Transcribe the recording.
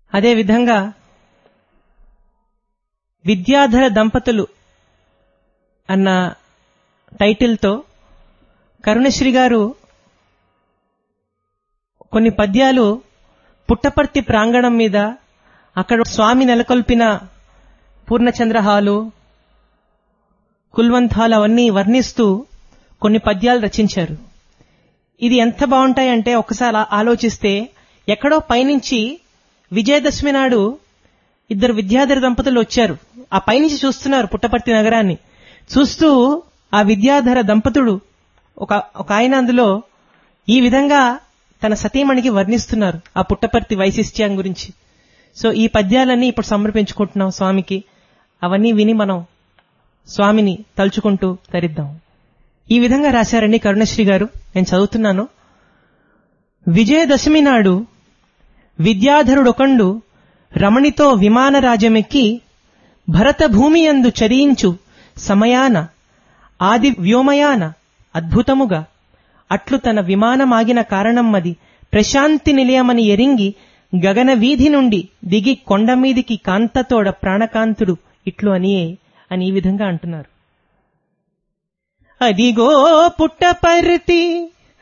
అదేవిధంగా విద్యాధర దంపతులు అన్న టైటిల్తో కరుణశ్రీ గారు కొన్ని పద్యాలు పుట్టపర్తి ప్రాంగణం మీద అక్కడ స్వామి నెలకొల్పిన పూర్ణచంద్ర హాలు కుల్వంత్ హాల్ అవన్నీ వర్ణిస్తూ కొన్ని పద్యాలు రచించారు ఇది ఎంత బాగుంటాయంటే ఒకసారి ఆ- ఆలోచిస్తే ఎక్కడో పైనుంచి విజయదశమి నాడు ఇద్దరు విద్యాధర దంపతులు వచ్చారు ఆ పైనుంచి చూస్తున్నారు పుట్టపర్తి నగరాన్ని చూస్తూ ఆ విద్యాధర దంపతుడు ఒక ఒక ఆయన అందులో ఈ విధంగా తన సతీమణికి వర్ణిస్తున్నారు ఆ పుట్టపర్తి వైశిష్ట్యం గురించి సో ఈ పద్యాలన్నీ ఇప్పుడు సమర్పించుకుంటున్నాం స్వామికి అవన్నీ విని మనం స్వామిని తలుచుకుంటూ తరిద్దాం ఈ విధంగా రాశారండి కరుణశ్రీ గారు నేను చదువుతున్నాను విజయదశమి నాడు విద్యాధరుడొకండు రమణితో విమానరాజమెక్కి భరత భూమియందు చరించు సమయాన ఆది వ్యోమయాన అద్భుతముగా అట్లు తన విమానమాగిన కారణమ్మది ప్రశాంతి నిలయమని ఎరింగి గగన వీధి నుండి దిగి కొండమీదికి కాంతతోడ ప్రాణకాంతుడు ఇట్లు అనియే అని ఈ విధంగా అంటున్నారు అదిగో పుట్టపర్తి